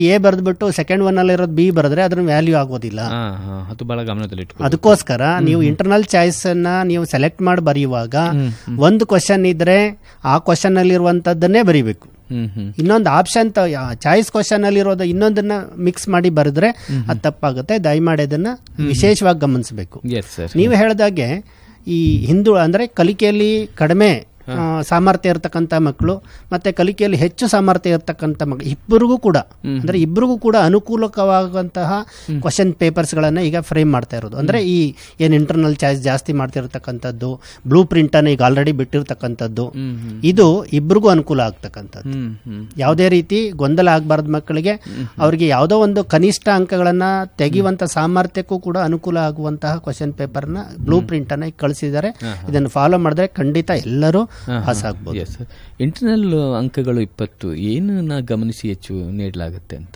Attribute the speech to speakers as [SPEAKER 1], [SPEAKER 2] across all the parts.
[SPEAKER 1] A ಬರೆದ್ಬಿಟ್ಟು second one ಅಲ್ಲಿ ಇರೋದು B ಬರೆದ್ರೆ ಅದ್ರ ವ್ಯಾಲ್ಯೂ ಆಗೋದಿಲ್ಲ
[SPEAKER 2] ಹಾ ಹಾ ಅದು ಬಹಳ ಗಮನದಲ್ಲಿ ಇಟ್ಕೊ
[SPEAKER 1] ಅದಕ್ಕೋಸ್ಕರ ನೀವು ಇಂಟರ್ನಲ್ ಚಾಯ್ಸ್ ಅನ್ನ ನೀವು ಸೆಲೆಕ್ಟ್ ಮಾಡಿ ಬರೆಯುವಾಗ ಒಂದು ಕ್ವಶನ್ ಇದ್ರೆ ಆ ಕ್ವಶನ್ ಅಲ್ಲಿ ಇರುವಂತದ್ದನ್ನೇ ಬರೀಬೇಕು
[SPEAKER 2] ಹ್ಮ್ ಹ್ಮ್
[SPEAKER 1] ಇನ್ನೊಂದು ಆಪ್ಷನ್ ಚಾಯ್ಸ್ ಕ್ವಶನ್ ಅಲ್ಲಿ ಇರೋದು ಇನ್ನೊಂದನ್ನ ಮಿಕ್ಸ್ ಮಾಡಿ ಬರೆದ್ರೆ ಅದು ತಪ್ಪಾಗುತ್ತೆ ದಯಮಾಡಿ ಅದನ್ನ ವಿಶೇಷವಾಗಿ ಗಮನಿಸಬೇಕು
[SPEAKER 2] ಎಸ್ ಸರ್
[SPEAKER 1] ನೀವು ಹೇಳಿದಾಗೆ ಈ ಹಿಂದೂ ಅಂದ್ರೆ ಕಲಿಕೆಯಲ್ಲಿ ಕಡಿಮೆ ಆ, ಸಾಮರ್ಥ್ಯ ಇರತಕ್ಕಂಥ ಮಕ್ಕಳು ಮತ್ತೆ ಕಲಿಕೆಯಲ್ಲಿ ಹೆಚ್ಚು ಸಾಮರ್ಥ್ಯ ಇರತಕ್ಕಂಥ ಮಕ್ಕಳು ಇಬ್ಬರಿಗೂ ಕೂಡ ಅಂದ್ರೆ ಇಬ್ಬರಿಗೂ ಕೂಡ ಅನುಕೂಲಕವಾಗುವಂತಹ ಕ್ವಶನ್ ಪೇಪರ್ಸ್ಗಳನ್ನ ಈಗ ಫ್ರೇಮ್ ಮಾಡ್ತಾ ಇರೋದು ಅಂದ್ರೆ ಈ ಏನ್ ಇಂಟರ್ನಲ್ ಚಾಯ್ಸ್ ಜಾಸ್ತಿ ಮಾಡ್ತಿರ್ತಕ್ಕಂಥದ್ದು ಬ್ಲೂ ಪ್ರಿಂಟ್ ಅನ್ನ ಈಗ ಆಲ್ರೆಡಿ ಬಿಟ್ಟಿರ್ತಕ್ಕಂಥದ್ದು ಇದು ಇಬ್ಬರಿಗೂ ಅನುಕೂಲ ಆಗ್ತಕ್ಕಂಥದ್ದು
[SPEAKER 2] ಹ್ಮ್ ಹ್ಮ್
[SPEAKER 1] ಯಾವುದೇ ರೀತಿ ಗೊಂದಲ ಆಗಬಾರ್ದು ಮಕ್ಕಳಿಗೆ ಅವರಿಗೆ ಯಾವುದೋ ಒಂದು ಕನಿಷ್ಠ ಅಂಕಗಳನ್ನ ತೆಗೆಯುವಂತ ಸಾಮರ್ಥ್ಯಕ್ಕೂ ಕೂಡ ಅನುಕೂಲ ಆಗುವಂತಹ ಕ್ವಶನ್ ಪೇಪರ್ನ ಬ್ಲೂ ಪ್ರಿಂಟ್ ಅನ್ನ ಕಳಿಸಿದ್ದಾರೆ ಇದನ್ನು ಫಾಲೋ ಮಾಡಿದ್ರೆ ಖಂಡಿತ ಎಲ್ಲರೂ ಪಾಸ್ ಆಗ್ಬೋದು
[SPEAKER 2] ಎಸ್ ಸರ್ ಇಂಟರ್ನಲ್ ಅಂಕಗಳು ಇಪ್ಪತ್ತು ಏನನ್ನ ಗಮನಿಸಿ ಹೆಚ್ಚು ನೀಡಲಾಗುತ್ತೆ ಅಂತ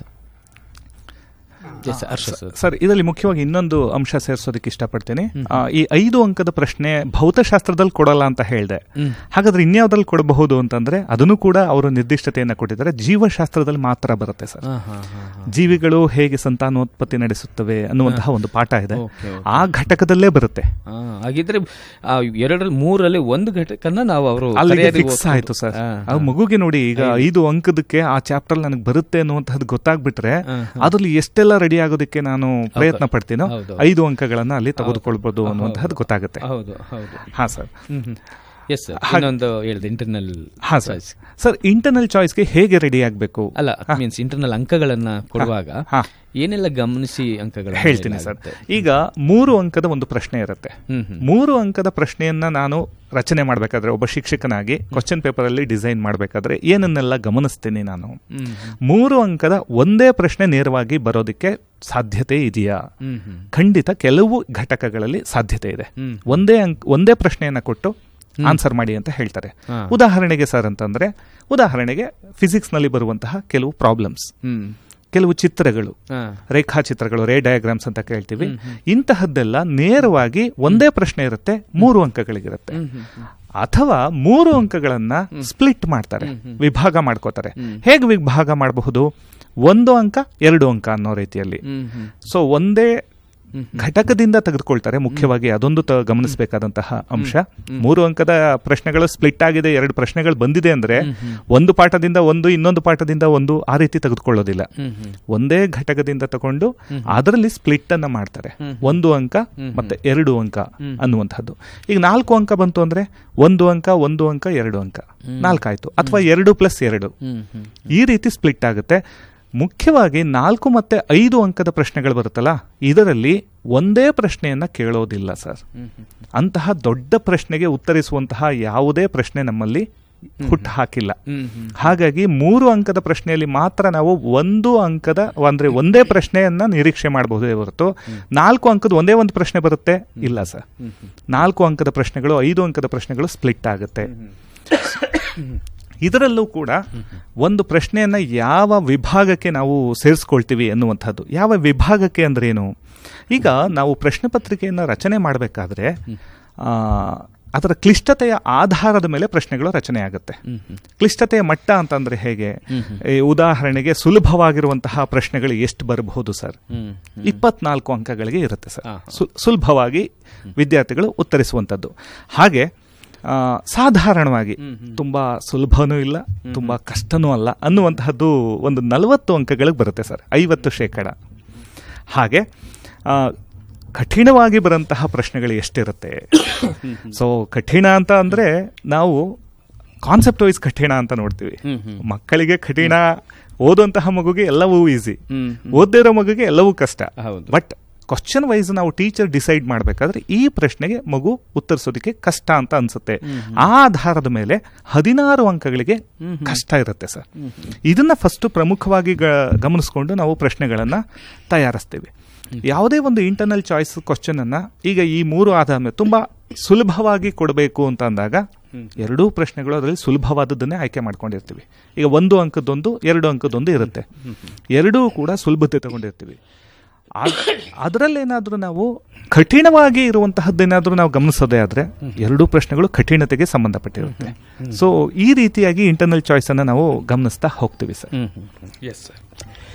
[SPEAKER 2] ಎಸ್ ಹರ್ಷ ಸರ್
[SPEAKER 3] ಸರ್ ಇದರಲ್ಲಿ ಮುಖ್ಯವಾಗಿ ಇನ್ನೊಂದು ಅಂಶ ಸೇರಿಸೋದಕ್ಕೆ ಇಷ್ಟಪಡ್ತೀನಿ ಆ, ಈ ಐದು ಅಂಕದ ಪ್ರಶ್ನೆ ಭೌತಶಾಸ್ತ್ರದಲ್ಲಿ ಕೊಡಲ್ಲ ಅಂತ ಹೇಳಿದೆ ಹಾಗಾದ್ರೆ ಇನ್ಯಾವ್ದ್ರಲ್ಲಿ ಕೊಡಬಹುದು ಅಂತಂದ್ರೆ ಅದನ್ನು ಕೂಡ ಅವರು ನಿರ್ದಿಷ್ಟತೆಯನ್ನ ಕೊಟ್ಟಿದ್ದಾರೆ ಜೀವಶಾಸ್ತ್ರದಲ್ಲಿ ಮಾತ್ರ ಬರುತ್ತೆ ಸರ್
[SPEAKER 2] ಹಾ ಹಾ ಹಾ
[SPEAKER 3] ಜೀವಿಗಳು ಹೇಗೆ ಸಂತಾನೋತ್ಪತ್ತಿ ನಡೆಸುತ್ತವೆ ಅನ್ನುವಂತಹ ಒಂದು ಪಾಠ ಇದೆ
[SPEAKER 2] ಓಕೆ,
[SPEAKER 3] ಆ ಘಟಕದಲ್ಲೇ ಬರುತ್ತೆ
[SPEAKER 2] ಹಾ, ಹಾಗಿದ್ರೆ ಆ ಎರಡರಲ್ಲಿ ಮೂರಲ್ಲಿ ಒಂದು ಘಟಕನ ನಾವು ಅವರು
[SPEAKER 3] ಅಲ್ಲಿಗೆ ಫಿಕ್ಸ್ ಆಯ್ತು ಸರ್ ಆ ಮಗುಗೆ ನೋಡಿ ಈಗ ಐದು ಅಂಕದಕ್ಕೆ ಆ ಚಾಪ್ಟರ್ ನನಗೆ ಬರುತ್ತೆ ಅನ್ನುವಂಥದ್ದು ಗೊತ್ತಾಗ್ಬಿಟ್ರೆ ಅದ್ರಲ್ಲಿ ಎಷ್ಟೆಲ್ಲ ರೆಡಿ ಆಗೋದಕ್ಕೆ ನಾನು ಪ್ರಯತ್ನ ಪಡ್ತೀನೋ
[SPEAKER 2] ಹೌದು.
[SPEAKER 3] ಐದು ಅಂಕಗಳನ್ನ ಅಲ್ಲಿ ತೆಗೆದುಕೊಳ್ಬಹುದು ಅನ್ನುವಂಥದ್ದು ಗೊತ್ತಾಗುತ್ತೆ
[SPEAKER 2] ಹೌದು ಹೌದು
[SPEAKER 3] ಹಾ ಸರ್
[SPEAKER 2] ಎಸ್ ಸರ್ ಇನ್ನೊಂದು ಹೇಳಿದೆ ಇಂಟರ್ನಲ್
[SPEAKER 3] ಹಾ ಸರ್ ಸರ್ ಇಂಟರ್ನಲ್ ಚಾಯ್ಸ್ಗೆ ಹೇಗೆ ರೆಡಿ ಆಗಬೇಕು
[SPEAKER 2] ಅಲ್ಲ ಮೀನ್ಸ್ ಇಂಟರ್ನಲ್ ಅಂಕಗಳನ್ನ ಕೊಡುವಾಗ
[SPEAKER 3] ಹಾ.
[SPEAKER 2] ಏನೆಲ್ಲ ಗಮನಿಸಿ ಅಂಕಗಳು
[SPEAKER 3] ಹೇಳ್ತೀನಿ ಸರ್ ಈಗ ಮೂರು ಅಂಕದ ಒಂದು ಪ್ರಶ್ನೆ ಇರುತ್ತೆ
[SPEAKER 2] ಹ್ಮ್ ಹ್ಮ್
[SPEAKER 3] ಮೂರು ಅಂಕದ ಪ್ರಶ್ನೆಯನ್ನ ನಾನು ರಚನೆ ಮಾಡಬೇಕಾದ್ರೆ ಒಬ್ಬ ಶಿಕ್ಷಕನಾಗಿ ಕ್ವಶನ್ ಪೇಪರ್ ಅಲ್ಲಿ ಡಿಸೈನ್ ಮಾಡಬೇಕಾದ್ರೆ ಏನನ್ನೆಲ್ಲ ಗಮನಿಸ್ತೀನಿ ನಾನು
[SPEAKER 2] ಹ್ಮ್
[SPEAKER 3] ಮೂರು ಅಂಕದ ಒಂದೇ ಪ್ರಶ್ನೆ ನೇರವಾಗಿ ಬರೋದಕ್ಕೆ ಸಾಧ್ಯತೆ ಇದೆಯಾ
[SPEAKER 2] ಹ್ಮ್ ಹ್ಮ್
[SPEAKER 3] ಖಂಡಿತ ಕೆಲವು ಘಟಕಗಳಲ್ಲಿ ಸಾಧ್ಯತೆ ಇದೆ
[SPEAKER 2] ಹ್ಮ್.
[SPEAKER 3] ಒಂದೇ ಅಂಕ್ ಒಂದೇ ಪ್ರಶ್ನೆಯನ್ನ ಕೊಟ್ಟು ಆನ್ಸರ್ ಮಾಡಿ ಅಂತ ಹೇಳ್ತಾರೆ
[SPEAKER 2] ಹಾ.
[SPEAKER 3] ಉದಾಹರಣೆಗೆ ಸರ್ ಅಂತಂದ್ರೆ ಉದಾಹರಣೆಗೆ ಫಿಸಿಕ್ಸ್ ನಲ್ಲಿ ಬರುವಂತಹ ಕೆಲವು ಪ್ರಾಬ್ಲಮ್ಸ್
[SPEAKER 2] ಹ್ಮ್
[SPEAKER 3] ಕೆಲವು ಚಿತ್ರಗಳು
[SPEAKER 2] ಹಾ
[SPEAKER 3] ರೇಖಾಚಿತ್ರಗಳು ರೇ ಡಯಾಗ್ರಾಮ್ಸ್ ಅಂತ ಕೇಳ್ತೀವಿ ಇಂತಹದ್ದೆಲ್ಲ ನೇರವಾಗಿ ಒಂದೇ ಪ್ರಶ್ನೆ ಇರುತ್ತೆ ಮೂರು ಅಂಕಗಳಿಗಿರುತ್ತೆ ಅಥವಾ ಮೂರು ಅಂಕಗಳನ್ನ ಸ್ಪ್ಲಿಟ್ ಮಾಡ್ತಾರೆ ವಿಭಾಗ ಮಾಡ್ಕೋತಾರೆ ಹೇಗೆ ವಿಭಾಗ ಮಾಡಬಹುದು ಒಂದು ಅಂಕ ಎರಡು ಅಂಕ ಅನ್ನೋ ರೀತಿಯಲ್ಲಿ
[SPEAKER 2] ಹ್ಮ್ ಹ್ಮ್
[SPEAKER 3] ಸೊ ಒಂದೇ ಘಟಕದಿಂದ ತೆಗೆದುಕೊಳ್ತಾರೆ ಮುಖ್ಯವಾಗಿ ಅದೊಂದು ತ- ಗಮನಿಸಬೇಕಾದಂತಹ ಅಂಶ ಮೂರು ಅಂಕದ ಪ್ರಶ್ನೆಗಳು ಸ್ಪ್ಲಿಟ್ ಆಗಿದೆ ಎರಡು ಪ್ರಶ್ನೆಗಳು ಬಂದಿದೆ ಅಂದ್ರೆ ಒಂದು ಪಾಠದಿಂದ ಒಂದು ಇನ್ನೊಂದು ಪಾಠದಿಂದ ಒಂದು ಆ ರೀತಿ ತೆಗೆದುಕೊಳ್ಳೋದಿಲ್ಲ
[SPEAKER 2] ಹ್ಮ್ ಹ್ಮ್
[SPEAKER 3] ಒಂದೇ ಘಟಕದಿಂದ ತಗೊಂಡು ಅದರಲ್ಲಿ ಸ್ಪ್ಲಿಟ್ ಅನ್ನ ಮಾಡ್ತಾರೆ ಒಂದು ಅಂಕ ಮತ್ತೆ ಎರಡು ಅಂಕ ಅನ್ನುವಂಥದ್ದು ಈಗ ನಾಲ್ಕು ಅಂಕ ಬಂತು ಅಂದ್ರೆ ಒಂದು ಅಂಕ ಒಂದು ಅಂಕ ಎರಡು ಅಂಕ ನಾಲ್ಕಾಯ್ತು ಅಥವಾ ಎರಡು ಪ್ಲಸ್ ಎರಡು
[SPEAKER 2] ಹ್ಮ್ ಹ್ಮ್
[SPEAKER 3] ಈ ರೀತಿ ಸ್ಪ್ಲಿಟ್ ಆಗುತ್ತೆ ಮುಖ್ಯವಾಗಿ ನಾಲ್ಕು ಮತ್ತೆ ಐದು ಅಂಕದ ಪ್ರಶ್ನೆಗಳು ಬರುತ್ತಲ್ಲ ಇದರಲ್ಲಿ ಒಂದೇ ಪ್ರಶ್ನೆಯನ್ನ ಕೇಳೋದಿಲ್ಲ ಸರ್ ಅಂತಹ ದೊಡ್ಡ ಪ್ರಶ್ನೆಗೆ ಉತ್ತರಿಸುವಂತಹ ಯಾವುದೇ ಪ್ರಶ್ನೆ ನಮ್ಮಲ್ಲಿ ಹುಟ್ಟು ಹಾಕಿಲ್ಲ
[SPEAKER 2] ಹ್ಮ್ ಹ್ಮ್
[SPEAKER 3] ಹಾಗಾಗಿ ಮೂರು ಅಂಕದ ಪ್ರಶ್ನೆಯಲ್ಲಿ ಮಾತ್ರ ನಾವು ಒಂದು ಅಂಕದ ಅಂದ್ರೆ ಒಂದೇ ಪ್ರಶ್ನೆಯನ್ನ ನಿರೀಕ್ಷೆ ಮಾಡಬಹುದೇ ಹೊರತು ನಾಲ್ಕು ಅಂಕದ ಒಂದೇ ಒಂದು ಪ್ರಶ್ನೆ ಬರುತ್ತೆ ಇಲ್ಲ ಸರ್ ನಾಲ್ಕು ಅಂಕದ ಪ್ರಶ್ನೆಗಳು ಐದು ಅಂಕದ ಪ್ರಶ್ನೆಗಳು ಸ್ಪ್ಲಿಟ್ ಆಗುತ್ತೆ ಇದರಲ್ಲೂ ಕೂಡ ಒಂದು ಪ್ರಶ್ನೆಯನ್ನ ಯಾವ ವಿಭಾಗಕ್ಕೆ ನಾವು ಸೇರಿಸ್ಕೊಳ್ತೀವಿ ಅನ್ನುವಂಥದ್ದು ಯಾವ ವಿಭಾಗಕ್ಕೆ ಅಂದ್ರೇನು ಈಗ ನಾವು ಪ್ರಶ್ನೆ ಪತ್ರಿಕೆಯನ್ನ ರಚನೆ ಮಾಡಬೇಕಾದ್ರೆ ಆ, ಅದರ ಕ್ಲಿಷ್ಟತೆಯ ಆಧಾರದ ಮೇಲೆ ಪ್ರಶ್ನೆಗಳು ರಚನೆ ಆಗುತ್ತೆ ಕ್ಲಿಷ್ಟತೆಯ ಮಟ್ಟ ಅಂತಂದ್ರೆ ಹೇಗೆ ಈ ಉದಾಹರಣೆಗೆ ಸುಲಭವಾಗಿರುವಂತಹ ಪ್ರಶ್ನೆಗಳು ಎಷ್ಟು ಬರಬಹುದು ಸರ್
[SPEAKER 2] ಹ್ಮ್
[SPEAKER 3] ಇಪ್ಪತ್ನಾಲ್ಕು ಅಂಕಗಳಿಗೆ ಇರುತ್ತೆ ಸರ್
[SPEAKER 2] ಹಾ.
[SPEAKER 3] ಸು- ಸುಲಭವಾಗಿ ವಿದ್ಯಾರ್ಥಿಗಳು ಉತ್ತರಿಸುವಂಥದ್ದು ಹಾಗೆ ಆ, ಸಾಧಾರಣವಾಗಿ ತುಂಬಾ ಸುಲಭನೂ ಇಲ್ಲ ತುಂಬಾ ಕಷ್ಟನೂ ಅಲ್ಲ ಅನ್ನುವಂತಹದ್ದು ಒಂದು ನಲವತ್ತು ಅಂಕಗಳಿಗೆ ಬರುತ್ತೆ ಸರ್ ಐವತ್ತು ಶೇಕಡ ಹಾಗೆ ಆ, ಕಠಿಣವಾಗಿ ಬರಂತಹ ಪ್ರಶ್ನೆಗಳು ಎಷ್ಟಿರುತ್ತೆ ಸೊ ಕಠಿಣ ಅಂತ ಅಂದ್ರೆ ನಾವು ಕಾನ್ಸೆಪ್ಟ್ ವೈಸ್ ಕಠಿಣ ಅಂತ ನೋಡ್ತೀವಿ
[SPEAKER 2] ಹ್ಮ್ ಹ್ಮ್
[SPEAKER 3] ಮಕ್ಕಳಿಗೆ ಕಠಿಣ ಓದುವಂತಹ ಮಗುಗೆ ಎಲ್ಲವೂ ಈಸಿ
[SPEAKER 2] ಹ್ಮ್
[SPEAKER 3] ಓದದೇ ಇರೋ ಮಗುಗೆ ಎಲ್ಲವೂ ಕಷ್ಟ
[SPEAKER 2] ಹೌದು.
[SPEAKER 3] ಬಟ್ ಕ್ವಶನ್ ವೈಸ್ ನಾವು ಟೀಚರ್ ಡಿಸೈಡ್ ಮಾಡಬೇಕಾದ್ರೆ ಈ ಪ್ರಶ್ನೆಗೆ ಮಗು ಉತ್ತರಿಸೋದಕ್ಕೆ ಕಷ್ಟ ಅಂತ ಅನ್ಸುತ್ತೆ ಆ ಆಧಾರದ ಮೇಲೆ ಹದಿನಾರು ಅಂಕಗಳಿಗೆ ಕಷ್ಟ ಇರುತ್ತೆ ಸರ್ ಇದನ್ನ ಫಸ್ಟ್ ಪ್ರಮುಖವಾಗಿ ಗ- ಗಮನಿಸ್ಕೊಂಡು ನಾವು ಪ್ರಶ್ನೆಗಳನ್ನ ತಯಾರಿಸ್ತೀವಿ ಯಾವುದೇ ಒಂದು ಇಂಟರ್ನಲ್ ಚಾಯ್ಸ್ ಕ್ವಶನ್ ಅನ್ನ ಈಗ ಈ ಮೂರು ಆಧಾರ ಮೇಲೆ ತುಂಬಾ ಸುಲಭವಾಗಿ ಕೊಡಬೇಕು ಅಂತ ಅಂದಾಗ ಎರಡೂ ಪ್ರಶ್ನೆಗಳು ಅದರಲ್ಲಿ ಸುಲಭವಾದದ್ದನ್ನೇ ಆಯ್ಕೆ ಮಾಡ್ಕೊಂಡಿರ್ತೀವಿ ಈಗ ಒಂದು ಅಂಕದೊಂದು ಎರಡು ಅಂಕದೊಂದು ಇರುತ್ತೆ ಎರಡೂ ಕೂಡ ಸುಲಭತೆ ತಗೊಂಡಿರ್ತೀವಿ ಅದರಲ್ಲೇನಾದ್ರೂ ನಾವು ಕಠಿಣವಾಗಿ ಇರುವಂತಹದ್ದೇನಾದ್ರೂ ನಾವು ಗಮನಿಸೋದೇ ಆದ್ರೆ ಎರಡೂ ಪ್ರಶ್ನೆಗಳು ಕಠಿಣತೆಗೆ ಸಂಬಂಧಪಟ್ಟಿರುತ್ತೆ ಸೊ ಈ ರೀತಿಯಾಗಿ ಇಂಟರ್ನಲ್ ಚಾಯ್ಸ್ ಅನ್ನ ನಾವು ಗಮನಿಸ್ತಾ ಹೋಗ್ತೀವಿ ಸರ್
[SPEAKER 2] ಹ್ಮ್ ಎಸ್ ಸರ್